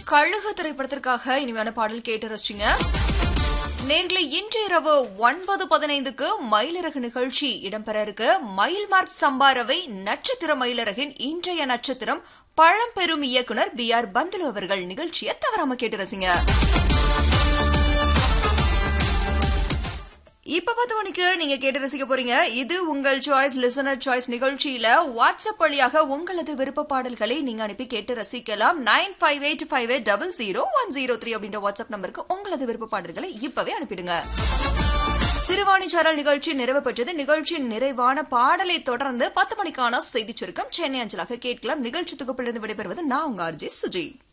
கழுகு திரைப்படத்திற்காக இனிமையான பாடல் கேட்டு ரசிச்சிங்க நேர்களை இன்று இரவு ஒன்பது பதினைந்துக்கு மயிலிறகு நிகழ்ச்சி இடம்பெற இருக்கு மயில் மார்க் சம்பாரவை நட்சத்திர மயிலிறகின் இன்றைய நட்சத்திரம் பழம்பெரும் இயக்குனர் பி ஆர் பந்துலு அவர்கள் நிகழ்ச்சியை தவறாம கேட்டு ரசிங்க இப்ப பத்து மணிக்கு நீங்க கேட்டு ரசிக்க போறீங்க இது உங்கள் சாய்ஸ் லிசனர் சாய்ஸ் நிகழ்ச்சியில வாட்ஸ்அப் வழியாக உங்களது விருப்ப பாடல்களை நீங்க அனுப்பி கேட்டு ரசிக்கலாம் nine five eight five eight double zero one zero three அப்படின்ற வாட்ஸ்அப் நம்பருக்கு உங்களது விருப்ப பாடல்களை இப்பவே அனுப்பிடுங்க சிறுவாணி சாரல் நிகழ்ச்சி நிறைவு பெற்றது நிகழ்ச்சியின் நிறைவான பாடலை தொடர்ந்து பத்து மணிக்கான செய்தி சுருக்கம் சென்னை அஞ்சலாக கேட்கலாம் நிகழ்ச்சி தொகுப்பிலிருந்து விடைபெறுவது நான் உங்க ஆர்ஜே சுஜி